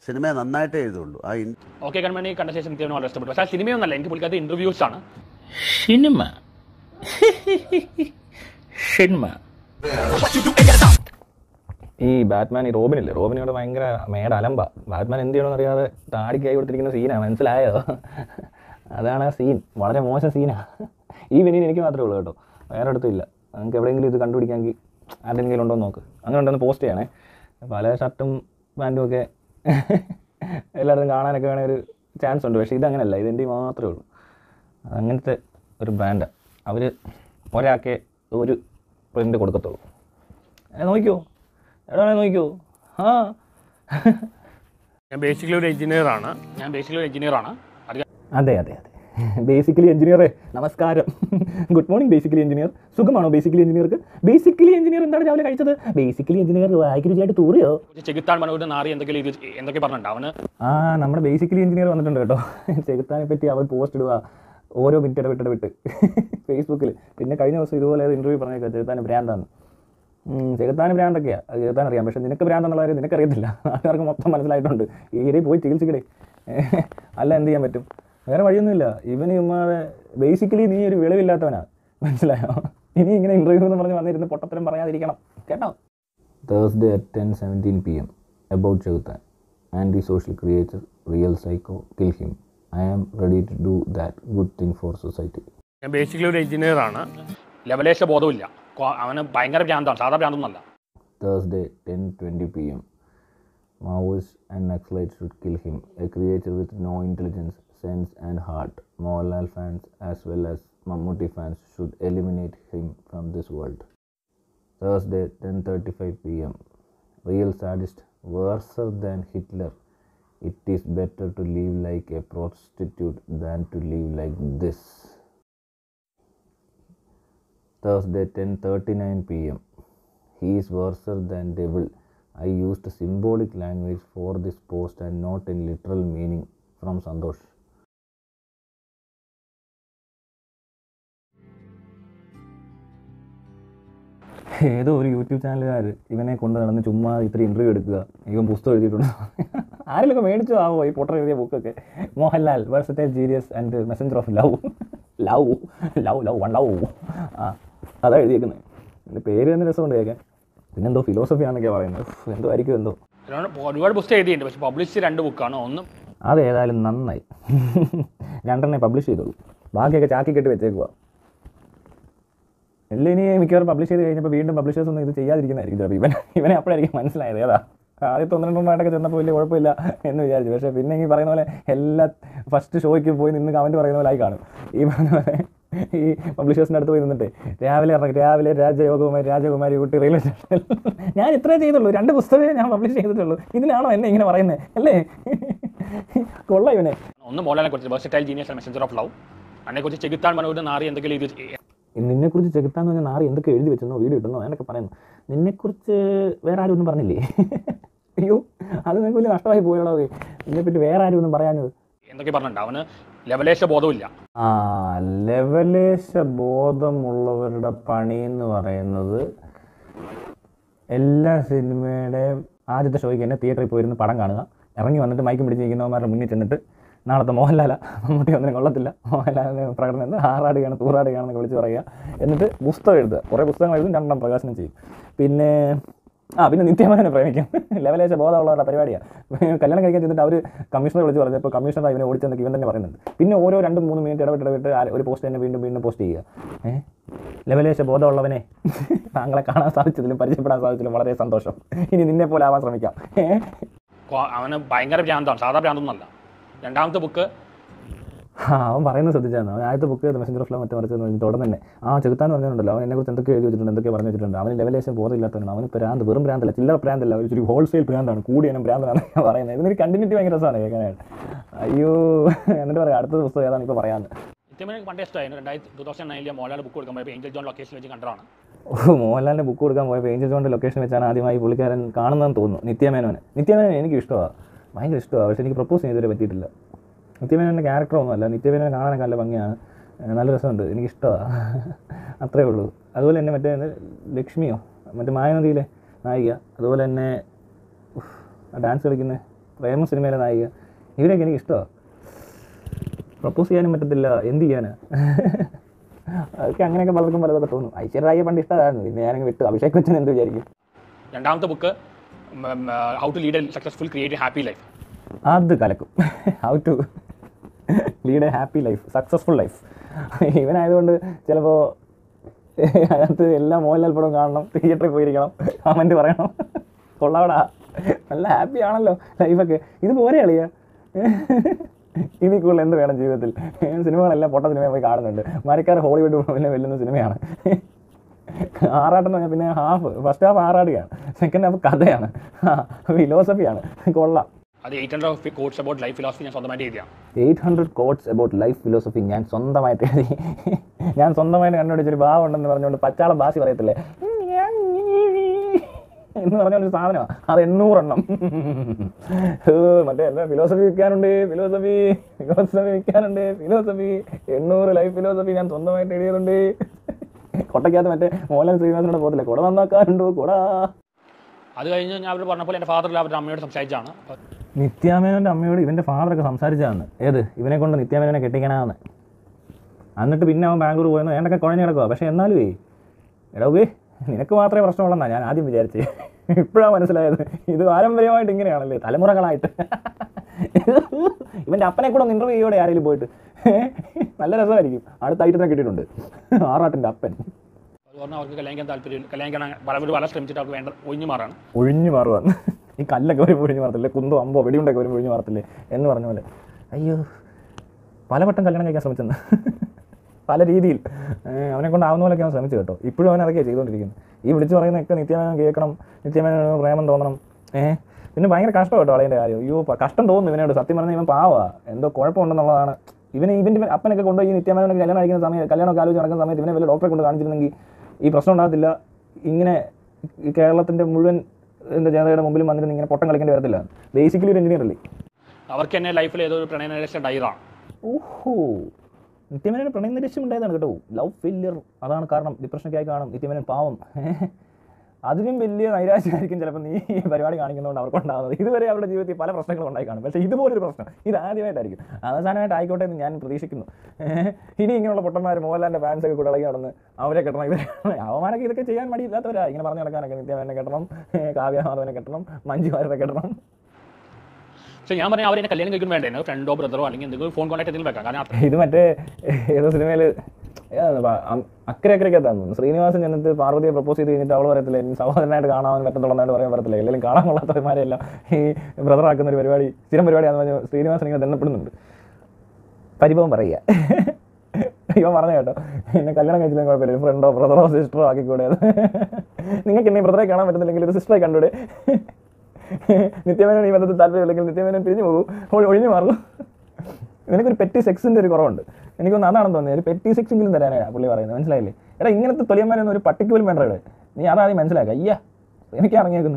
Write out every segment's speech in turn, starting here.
Cinema നന്നായിട്ടേ എഴുതുള്ളൂ ആ in okay കൺമണി കണ്ട ശേഷം എനിക്ക് വളരെ ഇഷ്ടപ്പെട്ടു പക്ഷേ ആ സിനിമയൊന്നല്ല എനിക്ക് പുള്ളിക്കാത്ത ഇന്റർവ്യൂസ് ആണ് സിനിമ സിനിമ ഈ ബാറ്റ്മാൻ ഈ റോബിനില്ലേ റോബിനോട് ഭയങ്കര മേട അലമ്പ ബാറ്റ്മാൻ എന്ത് ചെയ്യണമെന്ന് അറിയാതെ താടിക്കായി കൊടുത്തിരിക്കുന്ന സീനാണ് മനസ്സിലായോ അതാണ് ആ സീൻ വളരെ മോശം സീനാണ് ഈ വിനീൻ എനിക്ക് മാത്രമേ ഉള്ളൂ കേട്ടോ വേറെ അടുത്തും ഇല്ല നിങ്ങൾക്ക് എവിടെയെങ്കിലും ഇത് കണ്ടുപിടിക്കാമെങ്കിൽ ആരുടെയെങ്കിലും ഉണ്ടോ എന്ന് നോക്ക് അങ്ങനെ ഉണ്ടെന്ന് പോസ്റ്റ് ചെയ്യണേ പല ഷർട്ടും പാൻറ്റും ഒക്കെ എല്ലായിടത്തും കാണാനൊക്കെ വേണേ ഒരു ചാൻസ് ഉണ്ട് പക്ഷേ ഇതങ്ങനെയല്ല ഇതെൻ്റെ മാത്രമേ ഉള്ളൂ അങ്ങനത്തെ ഒരു ബ്രാൻഡാണ് അവർ ഒരാൾക്കേ ഒരു പ്രിൻ്റ് കൊടുക്കത്തുള്ളൂ ഏ, നോക്കിയോ എവിടെ നോക്കിയോ ആ ഞാൻ ബേസിക്കലി ഒരു എഞ്ചിനീയർ ആണ് ഞാൻ ബേസിക്കലി ഒരു എഞ്ചിനീയർ ആണ് അത് അതെ അതെ അതെ ബേസിക്കലി എഞ്ചിനീയറെ നമസ്കാരം ഗുഡ് മോർണിംഗ് ബേസിക്കലി എഞ്ചിനീയർ സുഖമാണോ ബേസിക്കലി എഞ്ചിനീയർക്ക് ബേസിക്കലി എഞ്ചിനീയർ എന്താണ് രാവിലെ കഴിച്ചത് ബേസിക്കലി എഞ്ചിനീയർ വായിക്ക് രുചിയായിട്ട് തൂറിയോ ചെകുത്താൻ മനോഹരൻ നാറി എന്തൊക്കെ ഇത് എന്തൊക്കെ പറഞ്ഞിട്ടുണ്ട് അവന് ആ നമ്മുടെ ബേസിക്കലി എഞ്ചിനീയർ വന്നിട്ടുണ്ട് കേട്ടോ ചെകുത്താനെ പറ്റി അവൻ പോസ്റ്റ് ഇടുക ഓരോ മിനിറ്റ് ഇടവിട്ട് ഇടവിട്ട് ഫേസ്ബുക്കിൽ പിന്നെ കഴിഞ്ഞ ദിവസം ഇതുപോലെ ഇൻ്റർവ്യൂ പറഞ്ഞേക്കാം ചെകുത്താന് ഭ്രാന്താണ് ഉം, ചെകുത്താന് ഭ്രാന്തൊക്കെയാണ് അത് ചെകുത്താൻ അറിയാം പക്ഷേ നിനക്ക് ഭ്രാന്തെന്നുള്ള കാര്യം നിനക്കറിയത്തില്ല നാട്ടുകാർക്ക് മൊത്തം മനസ്സിലായിട്ടുണ്ട് ഈ ഇടയിൽ പോയി ചികിത്സിക്കടേ അല്ല എന്ത് ചെയ്യാൻ പറ്റും വേറെ വഴിയൊന്നുമില്ല ഇവന് ചുമ്മാതെ ബേസിക്കലി നീ ഒരു വിളവില്ലാത്തവനാണ് മനസ്സിലായോ ഇനി ഇങ്ങനെ ഇൻ്റർവ്യൂ എന്ന് പറഞ്ഞ് വന്നിരുന്ന് പൊട്ടത്തരം പറയാതിരിക്കണം കേട്ടോ Thursday at ten seventeen P M about ചെകുത്താൻ anti social creator real psycho kill him I am ready to do that good thing for society ഞാൻ ബേസിക്കലി ഒരു എഞ്ചിനീയർ ആണ് ലെവലേശ ബോധമില്ല കൊ- അവന് ഭയങ്കര ഭ്രാന്താണ് സാധാ ഭ്രാന്തൊന്നുമല്ല Thursday, 10:20 p.m. Maoists and Naxalites should kill him. A creature with no intelligence, sense, and heart. Mohanlal fans as well as Mammootty fans should eliminate him from this world. Thursday, 10:35 p.m. Real sadist, worse than Hitler. It is better to live like a prostitute than to live like this. Thursday 10:39 p.m. He is worse than devil. I used symbolic language for this post and not in literal meaning from Santosh. ഏതോ ഒരു YouTube ചാനലുകാർ ഇവനെ കൊണ്ട് നടന്ന് ചുമ്മാ ഇത്ര interview എടുക്കുക ഇവൻ പുസ്തകം എഴുതിയിട്ടുണ്ട് ആരെങ്കിലൊക്കെ മേടിച്ചു ആവോ ഈ പൊട്ടർ എഴുതിയ ബുക്കൊക്കെ Mohanlal versatile genius and messenger of love love love love one love ആ അതാ എഴുതിയേക്കുന്നത് എൻ്റെ പേര് തന്നെ രസമുണ്ട് കേൾക്കാൻ പിന്നെന്തോ ഫിലോസഫി ആണെന്നൊക്കെയാണ് പറയുന്നത് ഉഫ്, എന്തോ ആയിരിക്കും എന്തോ ഒരുപാട് ഒരുപാട് പുസ്തകം എഴുതിയിട്ടുണ്ട് പക്ഷെ പബ്ലിഷ് രണ്ട് ബുക്കാണ് ഒന്ന് അതേതായാലും നന്നായി രണ്ടെണ്ണേ പബ്ലിഷ് ചെയ്തോളൂ ബാക്കിയൊക്കെ ചാക്കി കെട്ടി വെച്ചേക്കുക എല്ലാം ഇനി മിക്കവാറും പബ്ലിഷ് ചെയ്ത് കഴിഞ്ഞപ്പോൾ വീണ്ടും പബ്ലിഷേഴ്സ് ഒന്നും ഇത് ചെയ്യാതിരിക്കുന്നതായിരിക്കും ചിലപ്പോൾ ഇവൻ ഇവനെ അപ്പോഴായിരിക്കും മനസ്സിലായത് ഏതാ ആദ്യത്തെ ഒന്ന് രണ്ടെണ്ണമായിട്ടൊക്കെ ചെന്നപ്പോൾ വലിയ കുഴപ്പമില്ല എന്ന് വിചാരിച്ചു പക്ഷേ പിന്നെ ഈ പറയുന്ന പോലെ എല്ലാ ഫസ്റ്റ് ഷോയ്ക്ക് പോയി നിന്ന് കമൻറ്റ് പറയുന്ന പോലെ ആയി കാണും ഈ പറഞ്ഞ പോലെ ഈ പബ്ലിഷേഴ്സിൻ്റെ അടുത്ത് പോയി നിന്നിട്ട് രാവിലെ ഇറങ്ങി രാവിലെ രാജയോഗകുമാരി രാജകുമാരി കുട്ടി റെയിൽവേ സ്റ്റേഷനിൽ ഞാൻ ഇത്രേ ചെയ്തുള്ളൂ രണ്ട് പുസ്തകമേ ഞാൻ പബ്ലിഷ് ചെയ്തിട്ടുള്ളൂ ഇതിനാണോ എന്നെ ഇങ്ങനെ പറയുന്നത് അല്ലേ കൊള്ള ഇവനെ ഒന്ന് മോഹൻലാലിനെ കുറിച്ച് versatile genius and messenger of love അതിനെക്കുറിച്ച് ചെകുത്താൻ മനോഹരൻ നാറി എന്തൊക്കെ ഇത് നിന്നെക്കുറിച്ച് ചെകുത്താന്ന് പറഞ്ഞാൽ നാറി എന്തൊക്കെ എഴുതി വെച്ചെന്നോ വീഡിയോ ഇട്ടെന്നോ എന്നൊക്കെ പറയുന്നു നിന്നെക്കുറിച്ച് വേറെ ആരും ഒന്നും പറഞ്ഞില്ലേ അയ്യോ അത് നിങ്ങൾക്ക് വലിയ നഷ്ടമായി പോയല്ലോ ഇതിനെപ്പറ്റി വേറെ ആരും ഒന്നും പറയാഞ്ഞത് എന്തൊക്കെ പറഞ്ഞിട്ടുണ്ട് അവന് ലെവലേശ ബോധമില്ല ആ ലവലേശ ബോധമുള്ളവരുടെ പണി എന്ന് പറയുന്നത് എല്ലാ സിനിമയുടെയും ആദ്യത്തെ ഷോയ്ക്ക് തന്നെ തിയേറ്ററിൽ പോയിരുന്ന് പടം കാണുക ഇറങ്ങി വന്നിട്ട് മൈക്കും പിടിച്ചിരിക്കുന്നവന്മാരുടെ മുന്നിൽ ചെന്നിട്ട് നാളത്തെ മോഹൻലാല മമ്മൂട്ടി ഒന്നിനും കൊള്ളത്തില്ല മോഹൻലാലിൻ്റെ പ്രകടനം എന്ന് ആറാടുകയാണ് തൂറാടുകയാണെന്നൊക്കെ വിളിച്ച് പറയുക എന്നിട്ട് പുസ്തകം എഴുതുക കുറേ പുസ്തകങ്ങൾ എഴുതും രണ്ടെണ്ണം പ്രകാശനം ചെയ്യും പിന്നെ ആ പിന്നെ നിത്യമനെ പ്രേമിക്കും ലെവലേശ ബോധമുള്ളവരുടെ പരിപാടിയാണ് കല്യാണം കഴിക്കാൻ ചെന്നിട്ട് അവർ കമ്മീഷണർ വിളിച്ച് പറഞ്ഞപ്പോൾ കമ്മീഷണർ ഇവനെ ഓടിച്ചെന്നൊക്കെ ഇവൻ തന്നെ പറയുന്നുണ്ട് പിന്നെ ഓരോ രണ്ടും മൂന്ന് മിനിറ്റ് ഇടവിട്ട് ഇടവിട്ട് ആ ഒരു പോസ്റ്റ് തന്നെ വീണ്ടും വീണ്ടും പോസ്റ്റ് ചെയ്യുക ഏഹ് ലെവലേശ ബോധമുള്ളവനെ താങ്കളെ കാണാൻ സാധിച്ചതിലും പരിചയപ്പെടാൻ സാധിച്ചതിലും വളരെ സന്തോഷം ഇനി നിന്നെ പോലെ ആവാൻ ശ്രമിക്കാം ഏഹ് കൊ- അവന് ഭയങ്കര ഭ്രാന്താണ് സാധാ ഭ്രാന്തൊന്നുമല്ല രണ്ടാമത്തെ ബുക്ക് ആ അവൻ പറയുന്നത് ശ്രദ്ധിച്ചാണ് അവൻ ആദ്യത്തെ ബുക്ക് മെസ്സഞ്ചർ ഓഫ് ലവ് മറ്റേ മറിച്ചെന്ന് പറഞ്ഞ് തുടർന്ന് തന്നെ ആ ചെകുത്താന്ന് പറഞ്ഞിട്ടുണ്ടല്ലോ അവൻ എന്നെക്കുറിച്ച് എന്തൊക്കെ എഴുതി വെച്ചിട്ടുണ്ട് എന്തൊക്കെ പറഞ്ഞു വെച്ചിട്ടുണ്ട് അവന് ലെവലേശം ബോധമില്ലാത്തവനാണ് അവന് പ്രാന്ത് വെറും പ്രാന്തല്ല ചില്ലറ പ്രാന്തല്ല ഒരു ഹോൾസെയിൽ പ്രാന്താണ് കൂടിയനും പ്രാന്തനാണ് ഞാൻ പറയുന്നത് ഇതിനൊരു കണ്ടിന്യൂറ്റി ഭയങ്കര രസമാണ് കേൾക്കാനായിട്ട് അയ്യോ എന്നിട്ട് പറയാം അടുത്ത പുസ്തകം ഏതാണ് ഇപ്പോൾ പറയാമെന്ന് നിത്യമനെ പണ്ടേ ഇഷ്ടമായിരുന്നു രണ്ടായിരത്തി ടൂ തൗസൻഡ് നയനിലെ മോഹൻലാൽ ബുക്ക് കൊടുക്കാൻ പോയപ്പോൾ ഏഞ്ചൽ ജോൺ ലൊക്കേഷൻ വെച്ച് കണ്ടതാണ് ഓ മോഹൻലാലിൻ്റെ ബുക്ക് കൊടുക്കാൻ പോയപ്പോൾ ഏഞ്ചൽ ജോണിൻ്റെ ലൊക്കേഷൻ വെച്ചാണ് ആദ്യമായി പുള്ളിക്കാരൻ കാണുന്നതെന്ന് തോന്നുന്നു നിത്യമേനോനെ നിത്യമേനോനെ എനിക്ക് ഇഷ്ടമാണ് ഭയങ്കര ഇഷ്ടമാണ് പക്ഷേ എനിക്ക് പ്രപ്പോസ് ചെയ്തവരെ പറ്റിയിട്ടില്ല നിത്യമേനോൻ്റെ ക്യാരക്ടറൊന്നുമല്ല നിത്യമേനോനെ കാണാനൊക്കെ നല്ല ഭംഗിയാണ് ഏഹ് നല്ല രസമുണ്ട് എനിക്കിഷ്ടമാണ് അത്രേ ഉള്ളൂ അതുപോലെ തന്നെ മറ്റേ എന്ത് ലക്ഷ്മിയോ മറ്റേ മായനദിയിലെ നായിക അതുപോലെ തന്നെ ഉഫ്, ആ ഡാൻസ് കളിക്കുന്ന പ്രേമ സിനിമയിലെ നായിക ഇവരൊക്കെ എനിക്ക് ഇഷ്ടമാണ് പ്രപ്പോസ് ചെയ്യാനും പറ്റത്തില്ല എന്ത് ചെയ്യാനാ അതൊക്കെ അങ്ങനെയൊക്കെ പലർക്കും പലതൊക്കെ തോന്നും ഐശ്വര്യ പണ്ട് ഇഷ്ടമായിരുന്നു പിന്നെ ഞാനങ്ങ് വിട്ടു അഭിഷേക് ബച്ചൻ എന്ത് വിചാരിക്കും രണ്ടാമത്തെ book how to lead a successful create happy life അത് കലക്കും how to lead a happy life successful life ഇവനായതുകൊണ്ട് ചിലപ്പോൾ അതിനകത്ത് എല്ലാ മോഹൻലാൽ പടവും കാണണം തിയേറ്ററിൽ പോയിരിക്കണം കമൻറ്റ് പറയണം കൊള്ളാവടാ നല്ല ഹാപ്പി ആണല്ലോ ലൈഫൊക്കെ ഇത് പോരെ കളിയാ ഇതിൽ കൂടുതൽ എന്ത് വേണം ജീവിതത്തിൽ സിനിമകളെല്ലാം പൊട്ട സിനിമ പോയി കാണുന്നുണ്ട് മരക്കാർ ഹോളിവുഡ് പിന്നെ വെല്ലുന്ന സിനിമയാണ് ആറാട്ടെന്ന് പറഞ്ഞാൽ പിന്നെ ഹാഫ് ഫസ്റ്റ് ഹാഫ് ആറാടുകയാണ് സെക്കൻഡ് ഹാഫ് കഥയാണ് ഫിലോസഫിയാണ് കൊള്ളാം അത് eight hundred course about life philosophy ഞാൻ സ്വന്തമായിട്ട് എഴുതിയാണ് eight hundred quotes about life philosophy ഞാൻ സ്വന്തമായിട്ട് എഴുതി ഞാൻ സ്വന്തമായിട്ട് കണ്ടുപിടിച്ചൊരു ഭാവം ഉണ്ടെന്ന് പറഞ്ഞുകൊണ്ട് പച്ചാളം ഭാഷ പറയത്തില്ലേ എന്ന് പറഞ്ഞൊരു സാധനമാണ് അത് എണ്ണൂറെണ്ണം ഹേ, മറ്റേ എന്താ ഫിലോസഫി വിൽക്കാനുണ്ട് ഫിലോസഫി ഫിലോസഫി വിൽക്കാനുണ്ട് ഫിലോസഫി എണ്ണൂറ് ലൈഫ് ഫിലോസഫി ഞാൻ സ്വന്തമായിട്ട് എഴുതിയതുണ്ട് കൊട്ടയ്ക്കകത്ത് മറ്റേ മോഹൻലാൽ ശ്രീനിവാസനോട് പോകത്തില്ലേ കുട നന്നാക്കാറുണ്ടോ കുട അത് കഴിഞ്ഞ് ഞാൻ അവർ പറഞ്ഞപ്പോൾ എൻ്റെ ഫാദർ അവരുടെ അമ്മയോട് സംസാരിച്ചാണ് അപ്പോൾ നിത്യാമേനോൻ്റെ അമ്മയോട് ഇവൻ്റെ ഫാദറൊക്കെ സംസാരിച്ചതാണ് ഏത് ഇവനെ കൊണ്ട് നിത്യാമേനോനെ കെട്ടിക്കണമെന്ന് എന്നിട്ട് പിന്നെ അവൻ ബാംഗ്ലൂർ പോയെന്ന് ഏണ്ടൊക്കെ കുഴഞ്ഞ് കിടക്കുക പക്ഷേ എന്നാലും എടാ ഉവേ നിനക്ക് മാത്രമേ പ്രശ്നമുള്ളെന്നാണ് ഞാൻ ആദ്യം വിചാരിച്ചത് ഇപ്പോഴാണ് മനസ്സിലായത് ഇത് പാരമ്പര്യമായിട്ട് ഇങ്ങനെയാണല്ലേ തലമുറകളായിട്ട് ഇവൻ്റെ അപ്പനെ കൂടെ ഒന്ന് ഇൻ്റർവ്യൂ ചെയ്യോടെ ആരെങ്കിലും പോയിട്ട് നല്ല രസമായിരിക്കും അടുത്തായിട്ട് തന്നെ കിട്ടിയിട്ടുണ്ട് ആറാട്ടിൻ്റെ അപ്പൻ അത് പറഞ്ഞാൽ അവർക്ക് കല്യാണം കഴിക്കാൻ താല്പര്യം കല്യാണം കഴിക്കാൻ പലവരും പല ശ്രമിച്ചിട്ട് അവർക്ക് വേണ്ട ഒഴിഞ്ഞു മാറാണ് ഒഴിഞ്ഞു മാറുവാന്ന് ഈ കല്ലൊക്കെ ഒരു ഒഴിഞ്ഞു മാറത്തില്ലേ കുന്തോ അമ്പോ വെടിയുണ്ടൊക്കെ ഒരു ഒഴിഞ്ഞു മാറത്തില്ലേ എന്ന് പറഞ്ഞ പോലെ അയ്യോ പലവട്ടം കല്യാണം കഴിക്കാൻ ശ്രമിച്ചെന്ന് പല രീതിയിൽ ഏഹ് അവനെ കൊണ്ടാവുന്ന പോലെയൊക്കെ അവൻ ശ്രമിച്ചു കേട്ടോ ഇപ്പോഴും അവൻ അതൊക്കെ ചെയ്തുകൊണ്ടിരിക്കുന്നത് ഈ വിളിച്ചു പറയുന്നതൊക്കെ നിത്യമേനോൻ കേൾക്കണം നിത്യമേനോൻ പ്രേമം തോന്നണം ഏഹ് പിന്നെ ഭയങ്കര കഷ്ടം കേട്ടോ അളയൻ്റെ കാര്യം അയ്യോ പ- കഷ്ടം തോന്നുന്നു ഇവനോട് സത്യം പറഞ്ഞാൽ ഇവൻ പാവാ എന്തോ കുഴപ്പമുണ്ടെന്നുള്ളതാണ് ഇവന് ഇവൻ്റെ അപ്പനൊക്കെ കൊണ്ടുപോയി ഈ നിത്യമേനോനൊക്കെ കല്യാണം കഴിക്കുന്ന സമയം കല്യാണമൊക്കെ ആലോചിച്ച് നടക്കുന്ന സമയത്ത് ഇവനെ വല്ല ഡോക്ടറെ കൊണ്ട് കാണിച്ചിരുന്നെങ്കിൽ ഈ പ്രശ്നം ഉണ്ടാകത്തില്ല ഇങ്ങനെ ഈ കേരളത്തിൻ്റെ മുഴുവൻ എന്താ ജനതയുടെ മുമ്പിലും വന്നിരുന്ന് ഇങ്ങനെ പൊട്ടം കളിക്കേണ്ടി വരത്തില്ല ബേസിക്കലി ഒരു എഞ്ചിനീയർ അല്ലേ അവർക്ക് തന്നെ ലൈഫിൽ ഏതോ ഒരു പ്രണയ നിരക്ഷ ഡയറാണ് ഓഹോ നിത്യമേനോന് പ്രണയ നിരശ്യം ഉണ്ടായതാണ് കേട്ടോ ലവ് ഫെയിലിയർ അതാണ് കാരണം ഡിപ്രഷനൊക്കെ ആയി കാണും നിത്യമേനൻ പാവം അതിനും വലിയ നൈരാശ്യമായിരിക്കും ചിലപ്പോൾ നീ ഈ പരിപാടി കാണിക്കുന്നതുകൊണ്ട് അവർക്കുണ്ടാകുന്നത് ഇതുവരെ അവരുടെ ജീവിതത്തിൽ പല പ്രശ്നങ്ങളും ഉണ്ടായി കാണും പക്ഷേ ഇതുപോലൊരു പ്രശ്നം ഇത് ആദ്യമായിട്ടായിരിക്കും അവസാനമായിട്ട് ആയിക്കോട്ടെ എന്ന് ഞാൻ പ്രതീക്ഷിക്കുന്നു ഇനി ഇങ്ങനെയുള്ള പൊട്ടന്മാർ മോഹൻലാലിൻ്റെ ഫാൻസ് ഒക്കെ കൂടെ ഇളകി നടന്ന് അവരെ കെട്ടണം ഇവരെ അവന്മാരൊക്കെ ഇതൊക്കെ ചെയ്യാൻ മടിയില്ലാത്തവരാ ഇങ്ങനെ പറഞ്ഞു നടക്കാനൊക്കെ നിത്യമേനെ കെട്ടണം കാവ്യമാധവനെ കെട്ടണം മഞ്ജുവാരെ കെട്ടണം പക്ഷേ ഞാൻ പറഞ്ഞാൽ അവരെ കല്യാണം കഴിക്കാൻ വേണ്ടേ ഫ്രണ്ടോ ബ്രദറോ അല്ലെങ്കിൽ എന്തെങ്കിലും ഫോൺ കോൺടാക്ട് എന്തെങ്കിലും വെക്കാം കാരണം അത്ര- ഇത് മറ്റേ ഏതോ സിനിമയിൽ അക്കരെ അക്കരയ്ക്ക് തോന്നുന്നു ശ്രീനിവാസൻ ചെന്നിട്ട് പാർവതിയെ പ്രപ്പോസ് ചെയ്ത് കഴിഞ്ഞിട്ട് അവൾ പറയത്തില്ല എനിക്ക് സഹോദരനായിട്ട് കാണാൻ പറ്റത്തുള്ളതായിട്ട് പറയാൻ പറ്റത്തില്ല അല്ലെങ്കിൽ കാണാൻ കൊള്ളാത്തവന്മാരെല്ലാം ഈ ബ്രദർ ആക്കുന്ന ഒരു പരിപാടി സ്ഥിരം പരിപാടിയാണെന്ന് പറഞ്ഞ് ശ്രീനിവാസൻ ഇങ്ങനെ ദണ്ണപ്പെടുന്നുണ്ട് പരിഭവം പറയുക ഇവൻ പറഞ്ഞ കേട്ടോ എന്നെ കല്യാണം കഴിച്ചില്ലെങ്കിൽ കുഴപ്പമില്ല ഫ്രണ്ടോ ബ്രദറോ സിസ്റ്ററോ ആക്കിക്കൂടെ അത് നിങ്ങൾക്ക് എന്നെ ബ്രദറെ കാണാൻ പറ്റുന്നില്ലെങ്കിൽ ഒരു സിസ്റ്ററെ കണ്ടൂടെ നിത്യമേനോൻ ഈ ബന്ധത്തിൽ താല്പര്യമില്ലെങ്കിൽ നിത്യമേനോൻ പിരിഞ്ഞു പോകും ഒഴി- ഒഴിഞ്ഞു മാറും നിനക്കൊരു പെറ്റി സെക്സിൻ്റെ ഒരു കുറവുണ്ട് എനിക്കൊന്ന് അതാണെന്ന് തോന്നിയത് ഒരു പെറ്റി സെക്സെങ്കിലും തരാനാണ് പുള്ളി പറയുന്നത് മനസ്സിലായില്ലേ എടാ ഇങ്ങനത്തെ തൊലിയന്മാരൊന്നും ഒരു പട്ടിക്ക് പോലും വേണ്ട ഇവിടെ നീ അതാദ്യം മനസ്സിലാക്കുക അയ്യാ എനിക്ക് ഇറങ്ങിയേക്കുന്നു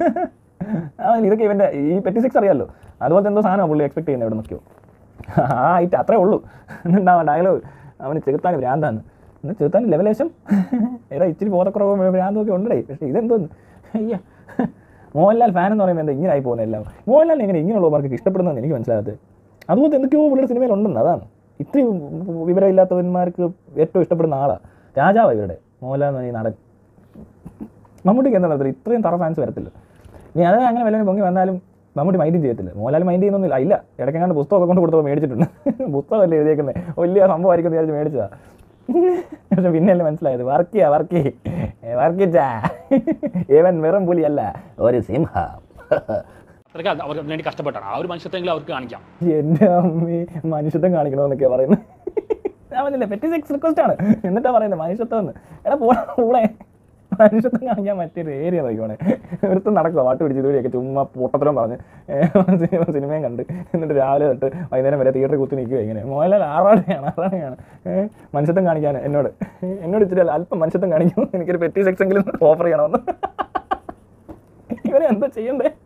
ആ ഇതൊക്കെ ഇവൻ്റെ ഈ പെറ്റി സെക്സ് അറിയാമല്ലോ അതുപോലത്തെ എന്തോ സാധനമാണ് പുള്ളി എക്സ്പെക്ട് ചെയ്യുന്നത് ഇവിടെ നിൽക്കുമോ ആ ഐറ്റ് അത്രേ ഉള്ളൂ എന്നിട്ടാ ഡയലോഗ് അവന് ചെറുത്താൻ ഭ്രാന്താന്ന് എന്നാൽ ചെറുത്താൻ ലെവലേശം എടാ ഇച്ചിരി ബോധക്കുറവും ഭ്രാന്തും ഒക്കെ ഉണ്ടേ പക്ഷേ ഇതെന്തോന്ന് അയ്യാ മോഹൻലാൽ ഫാൻ എന്ന് പറയുമ്പോൾ എന്താ ഇങ്ങനെ ആയി പോകുന്നത് എല്ലാം മോഹൻലാലിനെ എങ്ങനെ ഇങ്ങനെയുള്ളവർക്ക് ഇഷ്ടപ്പെടുന്നതെന്ന് എനിക്ക് മനസ്സിലാകാത്തത് അതുപോലെ എന്തൊക്കെയോ പുള്ളിയുടെ സിനിമയിൽ ഉണ്ടെന്ന് അതാണ് ഇത്രയും വിവരമില്ലാത്തവന്മാർക്ക് ഏറ്റവും ഇഷ്ടപ്പെടുന്ന ആളാണ് രാജാവാണ് ഇവരുടെ മോഹൻലാൽ എന്ന് പറഞ്ഞ ഈ നടൻ മമ്മൂട്ടിക്ക് എന്താ നടത്തില്ല ഇത്രയും തറ ഫാൻസ് വരത്തില്ല നീ അത് അങ്ങനെ വല്ലതും പൊങ്ങി വന്നാലും മമ്മൂട്ടി മൈൻഡും ചെയ്യത്തില്ല മോഹൻലാൽ മൈൻഡ് ചെയ്യുന്നൊന്നുമില്ല ഇല്ല ഇടയ്ക്കെങ്ങാണ്ട് പുസ്തകമൊക്കെ കൊണ്ട് കൊടുത്തപ്പോൾ മേടിച്ചിട്ടുണ്ട് പുസ്തകമല്ലേ എഴുതിയേക്കുന്നത് വലിയ സംഭവമായിരിക്കും എന്ന് വിചാരിച്ച് മേടിച്ചതാ പക്ഷെ പിന്നെയല്ലേ മനസ്സിലായത് വർക്ക് ചെയ്യാ വർക്ക് ചെയ്യേ വർക്ക് ചെയ്യാ ഇവൻ വെറും പുലിയല്ല ഒരു സിംഹം അത്രയ്ക്ക് അത് അവർക്ക് വേണ്ടി കഷ്ടപ്പെട്ടാണ് ആ ഒരു മനുഷ്യത്തെങ്കിലും അവർക്ക് കാണിക്കാം എൻ്റെ അമ്മി മനുഷ്യത്വം കാണിക്കണമെന്നൊക്കെയാണ് പറയുന്നത് ഞാൻ പറഞ്ഞില്ലേ പെറ്റി സെക്സ് റിക്വസ്റ്റ് ആണ് എന്നിട്ടാ പറയുന്നത് മനുഷ്യത്വം എന്ന് എടാ പോടാ കൂടെ മനുഷ്യത്വം കാണിക്കാൻ മറ്റൊരു ഏരിയ നോക്കിക്കോണേ ഒരുത്തും നടക്കുക പാട്ട് പിടിച്ച് ഇതുവരെയൊക്കെ ചുമ്മാ പൊട്ടത്തരം പറഞ്ഞ് സിനിമ സിനിമയും കണ്ട് എന്നിട്ട് രാവിലെ തൊട്ട് വൈകുന്നേരം വരെ തിയേറ്ററിൽ കുത്തി നിൽക്കുക ഇങ്ങനെ മോഹൻലാൽ ആറാടെയാണ് ആറാടെയാണ് ഏഹ് മനുഷ്യത്വം കാണിക്കാൻ എന്നോട് എന്നോട് ഇച്ചിരി അല്പം മനുഷ്യത്വം കാണിക്കും എനിക്കൊരു പെറ്റി സെക്സ് എങ്കിലും ഓഫർ ചെയ്യണമെന്ന് ഇവനെ എന്താ ചെയ്യണ്ടേ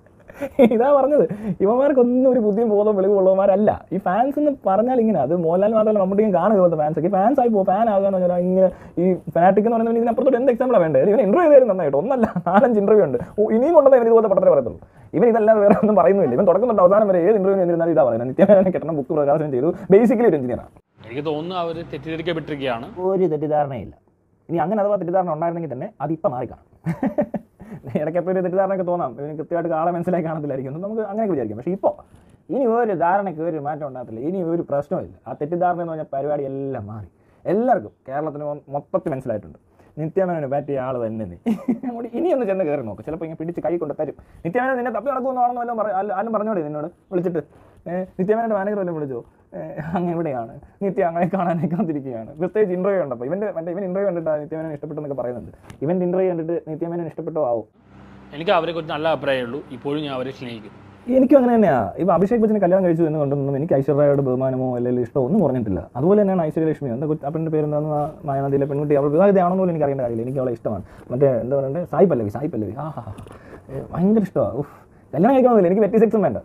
ഇതാ പറഞ്ഞത് ഇവന്മാർക്കൊന്നും ഒരു ബുദ്ധിയും ബോധവും വെളിവുള്ളവന്മാരല്ല ഈ ഫാൻസ് എന്ന് പറഞ്ഞാൽ ഇങ്ങനെ അത് മോഹൻലാൽ മാത്രമല്ല മമ്മൂട്ടിയും കാണുക പോലത്തെ ഫാൻസ് ഒക്കെ ഫാൻസ് ആയി പോകും ഫാൻ ആകാന്ന് പറഞ്ഞാൽ ഇങ്ങനെ ഈ ഫാനാറ്റിക് എന്ന് പറയുന്നത് ഇതിനപ്പുറത്തോട്ട് എന്ത് എക്സാമ്പിളാണ് വേണ്ടത് ഇവൻ ഇന്റർവ്യൂ ചെയ്താലും നന്നായിട്ട് ഒന്നല്ല നാലഞ്ച് ഇന്റർവ്യൂ ഉണ്ട് ഓ, ഇനിയും കൊണ്ടത് ഇവൻ ഇതുപോലത്തെ പടത്തിലേ പറയത്തുള്ളൂ ഇവൻ ഇതല്ലാതെ വേറെ ഒന്നും പറയുന്നില്ല ഇവൻ തുടക്കം തൊട്ട് അവസാനം വരെ ഏത് ഇന്റർവ്യൂ എന്നിരുന്നാലും ഇതാ പറയുന്നത് നിത്യമേനെ കെട്ടണം ബുക്ക് പ്രകാശനം ചെയ്തു ബേസിക്കലി ഒരു എഞ്ചിനീയറാണ് എനിക്ക് തോന്നുന്നു അവർ തെറ്റിദ്ധരിക്കപ്പെട്ടിരിക്കുകയാണ് ഒരു തെറ്റിദ്ധാരണയില്ല ഇനി അങ്ങനെ അഥവാ തെറ്റിദ്ധാരണ ഉണ്ടായിരുന്നെങ്കിൽ തന്നെ അതിപ്പം മാറിക്കാണും ഇടയ്ക്കപ്പോൾ ഒരു തെറ്റിദ്ധാരണയൊക്കെ തോന്നാം ഇവന് കൃത്യമായിട്ട് ആളെ മനസ്സിലാക്കി കാണത്തില്ലായിരിക്കും എന്ന് നമുക്ക് അങ്ങനെയൊക്കെ വിചാരിക്കാം പക്ഷേ ഇപ്പോൾ ഇനി ഒരു ധാരണയ്ക്ക് ഒരു മാറ്റം ഉണ്ടാകത്തില്ല ഇനി ഒരു പ്രശ്നമില്ല ആ തെറ്റിദ്ധാരണ എന്ന് പറഞ്ഞ പരിപാടി എല്ലാം മാറി എല്ലാവർക്കും കേരളത്തിന് മൊ- മൊത്തത്തിൽ മനസ്സിലായിട്ടുണ്ട് നിത്യമേനോന് പറ്റിയ ആൾ തന്നെ നീ അങ്ങോട്ട് ഇനി ഒന്ന് ചെന്ന് കയറി നോക്ക് ചിലപ്പോൾ ഇങ്ങനെ പിടിച്ച് കൈ കൊണ്ട് തരും നിത്യമേനോൻ നിന്നെ തപ്പി നടക്കുമെന്നാണെന്ന് വല്ലതും പറ ആരും- ആരും പറഞ്ഞോടെ നിന്നോട് വിളിച്ചിട്ട് ഏഹ് നിത്യമേനോൻ്റെ മാനേജർ വല്ലതും വിളിച്ചോ ഏഹ് അങ്ങ് എവിടെയാണ് നിത്യ അങ്ങനെ കാണാനേ കാത്തിരിക്കുകയാണ് പ്രത്യേകിച്ച് ഇന്റർവ്യൂ ഉണ്ടപ്പോൾ ഇവൻ്റെ മറ്റേ ഇവൻ ഇന്റർവ്യൂ കണ്ടിട്ട് നിത്യമേനോൻ ഇഷ്ടപ്പെട്ടെന്നൊക്കെ പറയുന്നുണ്ട് ഇവൻ്റെ ഇന്റർവ്യൂ കണ്ടിട്ട് നിത്യമേനോൻ ഇഷ്ടപ്പെട്ടോ ആവും എനിക്ക് അവരെ കുറിച്ച് നല്ല അഭിപ്രായമേ ഉള്ളൂ ഇപ്പോഴും ഞാൻ അവരെ സ്നേഹിക്കും എനിക്കും അങ്ങനെ തന്നെയാണ് ഇപ്പോൾ അഭിഷേക് ബച്ചനെ കല്യാണം കഴിച്ചു എന്ന് കൊണ്ടൊന്നും എനിക്ക് ഐശ്വര്യയോട് ബഹുമാനമോ അല്ലെങ്കിൽ ഇഷ്ടമോ ഒന്നും പറഞ്ഞിട്ടില്ല അതുപോലെ തന്നെയാണ് ഐശ്വര്യലക്ഷ്മി എന്താ കുട്ടി- ആ പെണ്ണിൻ്റെ പേരെന്താന്ന് ആ മായാനദിയിലെ പെൺകുട്ടി അവൾ വിവാഹിതയാണെന്ന് പോലും എനിക്ക് അറിയേണ്ട കാര്യമില്ല എനിക്ക് അവളെ ഇഷ്ടമാണ് മറ്റേ എന്താ പറയണ്ടേ സായി പല്ലവി സായി പല്ലവി ആ ഹാ ഭയങ്കര ഇഷ്ടമാണ് ഉഫ് കല്യാണം കഴിക്കണമെന്നില്ല എനിക്ക് വെറ്റി സെക്സും വേണ്ട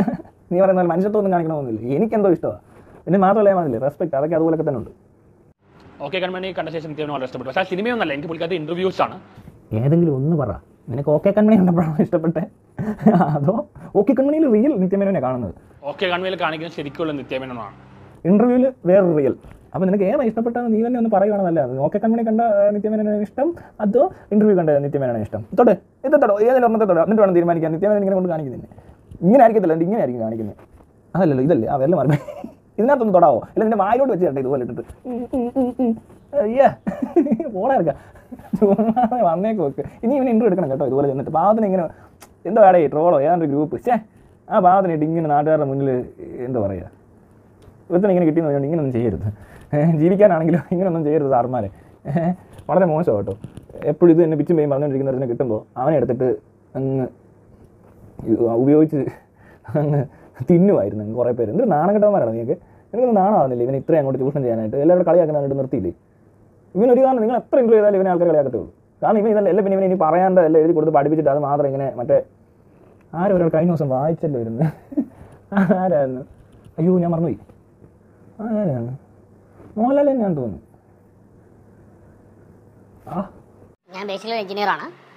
നീ പറയുന്ന പോലെ മനുഷ്യത്വം കാണിക്കണമെന്നില്ല എനിക്കെന്തോ ഇഷ്ടമാണ് പിന്നെ മാത്രമല്ല ഞാൻ പറഞ്ഞില്ലേ റെസ്പെക്ട് അതൊക്കെ അതുപോലൊക്കെ തന്നെ ഉണ്ട് ഓക്കെ കൺമണി കണ്ട ശേഷം എനിക്ക് വളരെ ഇഷ്ടപ്പെട്ടു പക്ഷേ ആ സിനിമയൊന്നല്ല എനിക്ക് പുള്ളിക്കാത്ത ഇൻ്റർവ്യൂസ് ആണ് ഏതെങ്കിലും ഒന്ന് പറ നിനക്ക് ഓക്കെ കൺമണി കണ്ടപ്പോഴാണോ ഇഷ്ടപ്പെട്ടെ അതോ ഓക്കെ കൺമണിയിൽ റിയൽ നിത്യമേനോനെ കാണുന്നത് ഓക്കെ കൺമണിയിൽ കാണിക്കുന്ന ശരിക്കുള്ള നിത്യമേനോനാണ് ഇന്റർവ്യൂവിൽ വേറൊരു റിയൽ അപ്പോൾ നിനക്ക് ഏതാ ഇഷ്ടപ്പെട്ടതെന്ന് നീ തന്നെ ഒന്ന് പറയുകയാണ് നല്ലത് ഓക്കെ കൺമണി കണ്ട ആ, നിത്യമേനോനാണ് ഇഷ്ടം അതോ ഇന്റർവ്യൂ കണ്ട നിത്യമേനോനാണ് ഇഷ്ടം തൊട്ട് ഇത് തൊടോ ഏതെങ്കിലും ഒന്നത്തെ തൊടോ എന്നിട്ട് വേണം തീരുമാനിക്കാൻ നിത്യമേനോൻ ഇങ്ങനെ കൊണ്ട് കാണിക്കുന്നില്ല ഇങ്ങനെ ആയിരിക്കത്തില്ല ഇത് ഇങ്ങനെ ആയിരിക്കും കാണിക്കുന്നത് അതല്ലല്ലോ ഇതല്ലേ ആ വെള്ളം മാറി ഇതിനകത്തൊന്ന് തൊടാവോ അല്ല നിന്റെ വായിലോട്ട് വെച്ച് കേട്ടെ ഇതുപോലെ ഇട്ടിട്ട് ഉം, ഉം, ഉം, ഉം. അയ്യാ പോടാ ഇറക്കാം ചുമ്മാതെ വന്നേക്ക് വെക്ക് ഇനി ഇവന് ഇൻ്റർവ്യൂ എടുക്കണം കേട്ടോ ഇതുപോലെ ചെന്നിട്ട് പാവത്തിന് ഇങ്ങനെ എന്തോ ആടേ ട്രോളോ ഏതാണ്ട് ഗ്രൂപ്പ് ഛേ ആ പാവത്തിനായിട്ട് ഇങ്ങനെ നാട്ടുകാരുടെ മുന്നിൽ എന്താ പറയുക ഒരുത്തനെ ഇങ്ങനെ കിട്ടിയെന്ന് പറഞ്ഞുകൊണ്ട് ഇങ്ങനൊന്നും ചെയ്യരുത് ഏഹ് ജീവിക്കാനാണെങ്കിലും ഇങ്ങനൊന്നും ചെയ്യരുത് സാർമാരെ ഏഹ് വളരെ മോശം കേട്ടോ എപ്പോഴും ഇത് തന്നെ പിച്ചും പേയും പറഞ്ഞുകൊണ്ടിരിക്കുന്നതിനെ കിട്ടുമ്പോൾ അവനെ എടുത്തിട്ട് അങ്ങ് ഇത് ഉപയോഗിച്ച് അങ്ങ് തിന്നുമായിരുന്നു അങ്ങ് കുറേ പേര് എന്തൊരു നാണകെട്ടവന്മാരാണ് നിങ്ങൾക്ക് നിങ്ങൾക്കൊന്നും നാണമാകുന്നില്ല ഇവനെ ഇത്രയും അങ്ങോട്ട് ചൂഷണം ചെയ്യാനായിട്ട് എല്ലാവരും കളിയാക്കുന്നായിട്ട് നിർത്തിയില്ലേ ഇവൻ ഒരു കാരണം നിങ്ങൾ എത്ര ഇൻ്റർവ്യൂ ചെയ്താലും ഇവനെ ആൾക്കാർ കളിയാക്കത്തേ ഉള്ളൂ കാരണം ഇവൻ ഇതല്ല എല്ലാം പിന്നെ ഇവനെ ഇനി പറയാണ്ട് എല്ലാം എഴുതി കൊടുത്ത് പഠിപ്പിച്ചിട്ട് അത് മാത്രം ഇങ്ങനെ മറ്റേ ആരോ ഒരാൾ കഴിഞ്ഞ ദിവസം വായിച്ചല്ലോ ഇരുന്ന് ആരായിരുന്നു അയ്യോ ഞാൻ മറന്നുപോയി ആരാണ് മോഹൻലാൽ തന്നെയാണെന്ന് തോന്നുന്നു ആ ഞാൻ ബേസിക്കലി എഞ്ചിനീയറാണ്